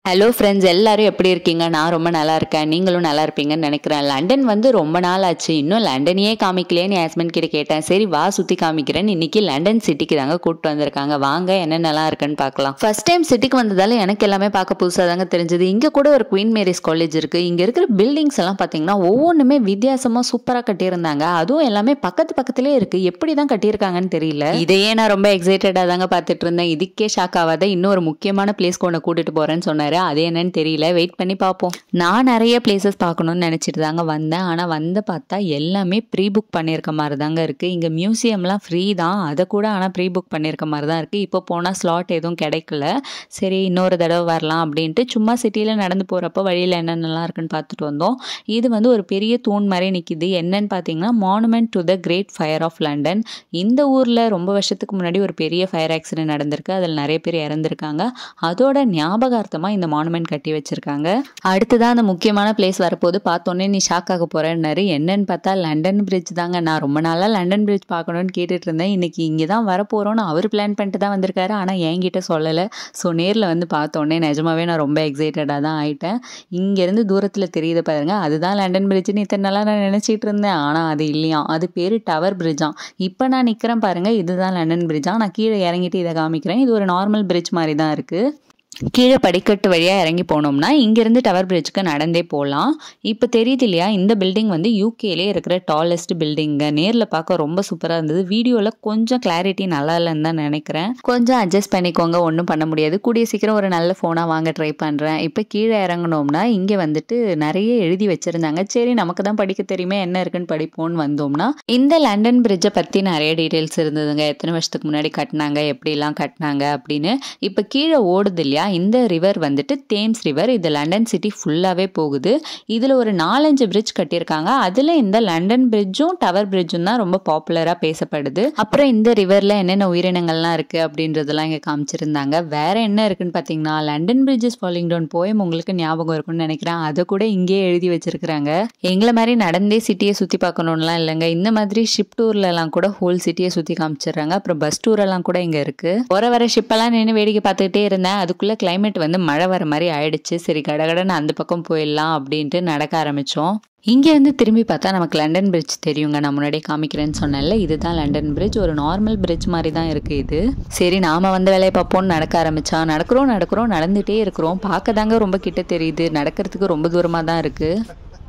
hello friends எல்லாரும் எப்படி இருக்கீங்க நான் ரொம்ப நல்லா இருக்கேன் நீங்களும் நல்லா இருப்பீங்கன்னு நினைக்கிறேன் லண்டன் வந்து ரொம்ப நாள் ஆச்சு இன்னும் லண்டனையே காமிக்கலையேன்னு என் ஹஸ்பண்ட் கிட்ட கேட்டேன் சரி வா சுற்றி காமிக்கிறேன்னு இன்னைக்கு லண்டன் சிட்டிக்கு தாங்க கூப்பிட்டு வந்திருக்காங்க வாங்க என்னென்னலாம் இருக்குன்னு பார்க்கலாம் ஃபர்ஸ்ட் டைம் சிட்டிக்கு வந்ததால எனக்கு எல்லாமே பார்க்க புதுசாக தாங்க தெரிஞ்சது இங்கே கூட ஒரு குயின் மேரிஸ் காலேஜ் இருக்கு இங்கே இருக்கிற பில்டிங்ஸ் எல்லாம் பார்த்தீங்கன்னா ஒவ்வொன்றுமே வித்தியாசமாக சூப்பராக கட்டியிருந்தாங்க அதுவும் எல்லாமே பக்கத்து பக்கத்துலேயே இருக்கு எப்படி தான் கட்டியிருக்காங்கன்னு தெரியல இதையே நான் ரொம்ப எக்ஸைட்டடாக தாங்க பார்த்துட்டு இருந்தேன் இதுக்கே ஷாக் ஆகாத இன்னொரு முக்கியமான பிளேஸ்க்கு ஒன்று கூட்டிட்டு போறேன்னு சொன்னாரு அது என்னன்னு தெரியல வெயிட் பண்ணி பார்ப்போம் நான் நிறைய பிளேசஸ் பார்க்கணும்னு நினச்சிட்டு தாங்க வந்தேன் ஆனால் வந்து பார்த்தா எல்லாமே ப்ரீ புக் பண்ணியிருக்க மாதிரி தாங்க இருக்குது இங்கே மியூசியம்லாம் ஃப்ரீ தான் அதை கூட ஆனால் ப்ரீ புக் பண்ணியிருக்க மாதிரி தான் இருக்குது இப்போ போனால் ஸ்லாட் எதுவும் கிடைக்கல சரி இன்னொரு தடவை வரலாம் அப்படின்ட்டு சும்மா சிட்டியில் நடந்து போகிறப்ப வழியில் என்னென்னலாம் இருக்குன்னு பார்த்துட்டு வந்தோம் இது வந்து ஒரு பெரிய தூண் மாதிரி நிற்கிது என்னன்னு பார்த்தீங்கன்னா monument to the great fire of London இந்த ஊரில் ரொம்ப வருஷத்துக்கு முன்னாடி ஒரு பெரிய ஃபயர் ஆக்சிடென்ட் நடந்திருக்கு அதில் நிறைய பேர் இறந்துருக்காங்க அதோட ஞாபகார்த்தமாக இந்த மானுமெண்ட் கட்டி வச்சிருக்காங்க அடுத்ததான் அந்த முக்கியமான பிளேஸ் வரப்போது பார்த்தோன்னே நீ ஷாக் ஆக போறேன்னாரு என்னன்னு பார்த்தா லண்டன் பிரிட்ஜ் தாங்க நான் ரொம்ப நாளாக லண்டன் பிரிட்ஜ் பார்க்கணும்னு கேட்டுட்டு இருந்தேன் இன்னைக்கு இங்கே தான் வரப்போகிறோன்னு அவர் பிளான் பண்ணிட்டு தான் வந்திருக்காரு ஆனால் என்கிட்ட சொல்லலை ஸோ நேரில் வந்து பார்த்தோன்னே நிஜமாவே நான் ரொம்ப எக்ஸைட்டடாக தான் ஆயிட்டேன் இங்கேருந்து தூரத்தில் தெரியுது பாருங்க அதுதான் லண்டன் பிரிட்ஜ்னு இத்தனை நாளாக நான் நினச்சிட்டு இருந்தேன் ஆனால் அது இல்லையா அது பேர் டவர் பிரிட்ஜாம் இப்போ நான் நிற்கிறேன் பாருங்க இதுதான் லண்டன் பிரிட்ஜா நான் கீழே இறங்கிட்டு இதை காமிக்கிறேன் இது ஒரு நார்மல் பிரிட்ஜ் மாதிரி தான் இருக்குது கீழே படிக்கட்டு வழியாக இறங்கி போனோம்னா இங்கேருந்து டவர் பிரிட்ஜுக்கு நடந்தே போகலாம் இப்போ தெரியுது இல்லையா இந்த பில்டிங் வந்து யூகேலே இருக்கிற டாலஸ்ட் பில்டிங்க நேரில் பார்க்க ரொம்ப சூப்பராக இருந்தது வீடியோவில் கொஞ்சம் கிளாரிட்டி நல்லா இல்லைன்னு தான் நினைக்கிறேன் கொஞ்சம் அட்ஜஸ்ட் பண்ணிக்கோங்க ஒன்றும் பண்ண முடியாது கூடிய சீக்கிரம் ஒரு நல்ல ஃபோனாக வாங்க ட்ரை பண்ணுறேன் இப்போ கீழே இறங்கினோம்னா இங்கே வந்துட்டு நிறைய எழுதி வச்சுருந்தாங்க சரி நமக்கு தான் படிக்க தெரியுமே என்ன இருக்குன்னு படிப்போம்னு வந்தோம்னா இந்த லண்டன் பிரிட்ஜை பற்றி நிறைய டீட்டெயில்ஸ் இருந்ததுங்க எத்தனை வருஷத்துக்கு முன்னாடி கட்டினாங்க எப்படிலாம் கட்டினாங்க அப்படின்னு இப்போ கீழே ஓடுது இல்லையா இந்த ரிவர் வந்துட்டு தேம்ஸ் ரிவர் இது லண்டன் சிட்டி ஃபுல்லாகவே போகுது இதில் ஒரு நாலஞ்சு பிரிட்ஜ் கட்டியிருக்காங்க அதில் இந்த லண்டன் பிரிட்ஜும் டவர் பிரிட்ஜும் தான் ரொம்ப பாப்புலராக பேசப்படுது அப்புறம் இந்த ரிவரில் என்னென்ன உயிரினங்கள்லாம் இருக்குது அப்படின்றதெல்லாம் இங்கே காமிச்சிருந்தாங்க வேற என்ன இருக்குன்னு பார்த்தீங்கன்னா London bridges falling down poem உங்களுக்கு ஞாபகம் இருக்கும்னு நினைக்கிறேன் அதை கூட இங்கேயே எழுதி வச்சிருக்கிறாங்க எங்களை மாதிரி நடந்தே சிட்டியை சுற்றி பார்க்கணும்லாம் இல்லைங்க இந்த மாதிரி ஷிப் டூர்லலாம் கூட ஹோல் சிட்டியை சுற்றி காமிச்சிடுறாங்க அப்புறம் பஸ் டூர் எல்லாம் கூட இங்கே இருக்கு போற வர ஷிப்பெல்லாம் நின்று வேடிக்கை பார்த்துக்கிட்டே இருந்தேன் அதுக்குள்ள கிளைமேட் வந்து மழை வர மாதிரி ஆயிடுச்சு சரி கடகடன்னு அந்த பக்கம் போயிடலாம் அப்படின்ட்டு நடக்க ஆரம்பிச்சோம் இங்கேருந்து திரும்பி பார்த்தா நமக்கு லண்டன் பிரிட்ஜ் தெரியுங்க நான் முன்னாடியே காமிக்கிறேன்னு சொன்னேன்ல இதுதான் லண்டன் பிரிட்ஜ் ஒரு நார்மல் பிரிட்ஜ் மாதிரி தான் இருக்குது இது சரி நாம வந்த வேலையை பார்ப்போம்னு நடக்க ஆரம்பிச்சா நடக்கிறோம் நடக்கிறோம் நடந்துகிட்டே இருக்கிறோம் பார்க்க தாங்க ரொம்ப கிட்ட தெரியுது நடக்கிறதுக்கு ரொம்ப தூரமாக தான் இருக்குது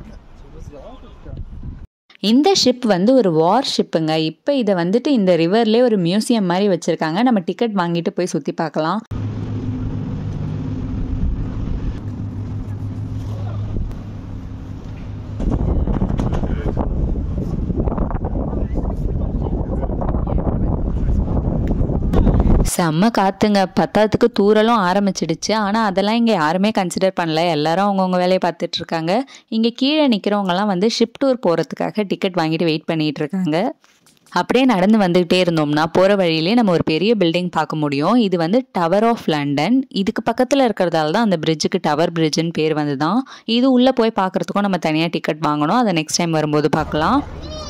இந்த ஷிப் வந்து ஒரு வார் ஷிப்புங்க இப்போ இதை வந்துட்டு இந்த ரிவர்லேயே ஒரு மியூசியம் மாதிரி வச்சுருக்காங்க நம்ம டிக்கெட் வாங்கிட்டு போய் சுற்றி பார்க்கலாம் செம்ம காத்துங்க பத்தாவதுக்கு தூரலும் ஆரம்பிச்சிடுச்சு ஆனால் அதெல்லாம் இங்கே யாருமே கன்சிடர் பண்ணல எல்லாரும் அவங்கவுங்க வேலையை பார்த்துட்டு இருக்காங்க இங்கே கீழே நிற்கிறவங்கலாம் வந்து ஷிப் டூர் போகிறதுக்காக டிக்கெட் வாங்கிட்டு வெயிட் பண்ணிட்டு இருக்காங்க அப்படியே நடந்து வந்துகிட்டே இருந்தோம்னா போகிற வழியிலே நம்ம ஒரு பெரிய பில்டிங் பார்க்க முடியும் இது வந்து டவர் ஆஃப் லண்டன் இதுக்கு பக்கத்தில் இருக்கிறதால தான் அந்த பிரிட்ஜுக்கு டவர் பிரிட்ஜுன்னு பேர் வந்து தான் இது உள்ளே போய் பார்க்குறதுக்கும் நம்ம தனியாக டிக்கெட் வாங்கணும் அதை நெக்ஸ்ட் டைம் வரும்போது பார்க்கலாம்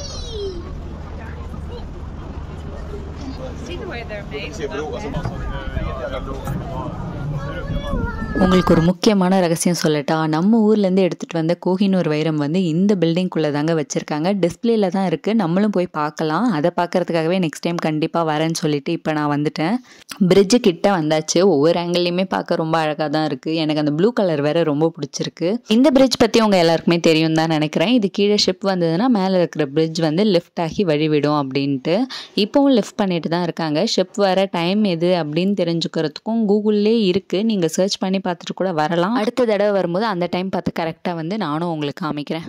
உங்களுக்கு ஒரு முக்கியமான ரகசியம் சொல்லட்டா நம்ம ஊர்லேருந்து எடுத்துகிட்டு வந்த கோஹினூர் வைரம் வந்து இந்த பில்டிங்குள்ளே தாங்க வச்சுருக்காங்க டிஸ்பிளேல தான் இருக்குது நம்மளும் போய் பார்க்கலாம் அதை பார்க்கறதுக்காகவே நெக்ஸ்ட் டைம் கண்டிப்பாக வரேன்னு சொல்லிட்டு இப்போ நான் வந்துட்டேன் பிரிட்ஜு கிட்ட வந்தாச்சு ஒவ்வொரு ஆங்கிள்லையுமே பார்க்க ரொம்ப அழகாக தான் இருக்குது எனக்கு அந்த ப்ளூ கலர் வேற ரொம்ப பிடிச்சிருக்கு இந்த பிரிட்ஜ் பற்றி உங்கள் எல்லாருக்குமே தெரியும் தான் நினைக்கிறேன் இது கீழே ஷிப் வந்ததுன்னா மேலே இருக்கிற பிரிட்ஜ் வந்து லிஃப்ட் ஆகி வழிவிடும் அப்படின்ட்டு இப்போவும் லிஃப்ட் பண்ணிட்டு தான் இருக்காங்க ஷிப் வர டைம் எது அப்படின்னு தெரிஞ்சுக்கிறதுக்கும் கூகுள்லே இருக்குது நீங்கள் சர்ச் பண்ணி பார்த்துட்டு கூட வரலாம் அடுத்த தடவை வரும்போது அந்த டைம் பார்த்து கரெக்டாக வந்து நானும் உங்களுக்கு காமிக்கிறேன்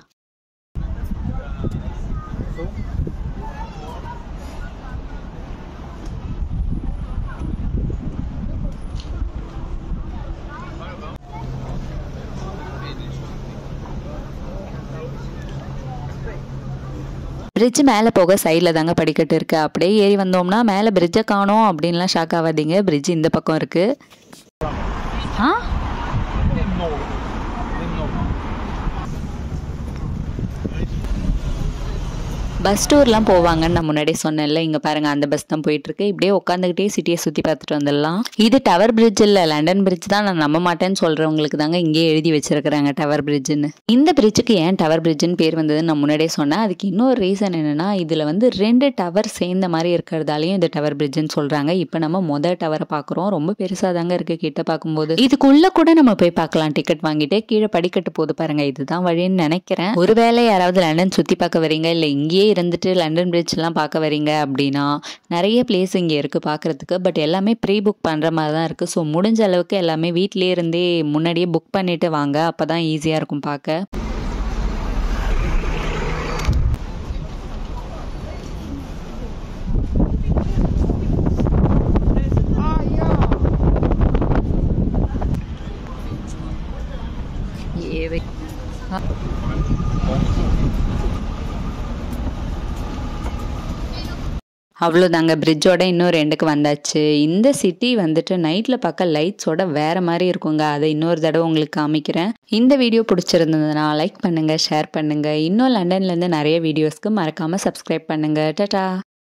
பிரிட்ஜ் மேலே போக சைடில் தாங்க படிக்கட்டு இருக்குது அப்படியே ஏறி வந்தோம்னா மேலே பிரிட்ஜை காணோம் அப்படின்லாம் ஷாக் ஆகாதீங்க பிரிட்ஜ் இந்த பக்கம் இருக்குது ஆ பஸ் டூர்லாம் போவாங்கன்னு நான் முன்னாடியே சொன்னேன்ல இங்கே பாருங்க அந்த பஸ் தான் போயிட்டு இருக்கு இப்படியே உட்காந்துக்கிட்டே சிட்டியை சுற்றி பார்த்துட்டு வந்துடலாம் இது டவர் பிரிட்ஜ் இல்லை லண்டன் பிரிட்ஜ் தான் நான் நம்ப மாட்டேன்னு சொல்கிறவங்களுக்கு தாங்க இங்கேயே எழுதி வச்சிருக்கிறாங்க டவர் பிரிட்ஜ்னு இந்த பிரிட்ஜுக்கு ஏன் டவர் பிரிட்ஜ்னு பேர் வந்ததுன்னு நான் முன்னாடியே சொன்னேன் அதுக்கு இன்னொரு ரீசன் என்னன்னா இதில் வந்து ரெண்டு டவர் சேர்ந்த மாதிரி இருக்கிறதாலையும் இது டவர் பிரிட்ஜ்னு சொல்கிறாங்க இப்போ நம்ம மொதல் டவரை பார்க்குறோம் ரொம்ப பெருசாக தாங்க இருக்கு கிட்ட பார்க்கும்போது இதுக்குள்ளே கூட நம்ம போய் பார்க்கலாம் டிக்கெட் வாங்கிட்டு கீழே படிக்கட்டு போது பாருங்க இதுதான் வழின்னு நினைக்கிறேன் ஒருவேளை யாராவது லண்டன் சுற்றி பார்க்க வரீங்க இல்லை இங்கேயே இருந்துட்டு லண்டன் பிரிட்ஜ்லாம் பார்க்க வரீங்க அப்படின்னா நிறைய பிளேஸ் இங்கே இருக்குது பார்க்குறதுக்கு பட் எல்லாமே ப்ரீ புக் பண்ணுற மாதிரி தான் இருக்குது ஸோ முடிஞ்ச அளவுக்கு எல்லாமே வீட்டிலே இருந்தே முன்னாடியே புக் பண்ணிட்டு வாங்க அப்போ தான் ஈஸியாக இருக்கும் பார்க்க ஏவை அவ்வளோதாங்க பிரிட்ஜோட இன்னும் ரெண்டுக்கு வந்தாச்சு இந்த சிட்டி வந்துட்டு நைட்டில் பார்க்க லைட்ஸோட வேற மாதிரி இருக்குங்க அதை இன்னொரு தடவை உங்களுக்கு காமிக்கிறேன் இந்த வீடியோ பிடிச்சிருந்ததுன்னா லைக் பண்ணுங்கள் ஷேர் பண்ணுங்கள் இன்னும் லண்டன்லேருந்து நிறைய வீடியோஸ்க்கு மறக்காமல் சப்ஸ்கிரைப் பண்ணுங்கள் டட்டா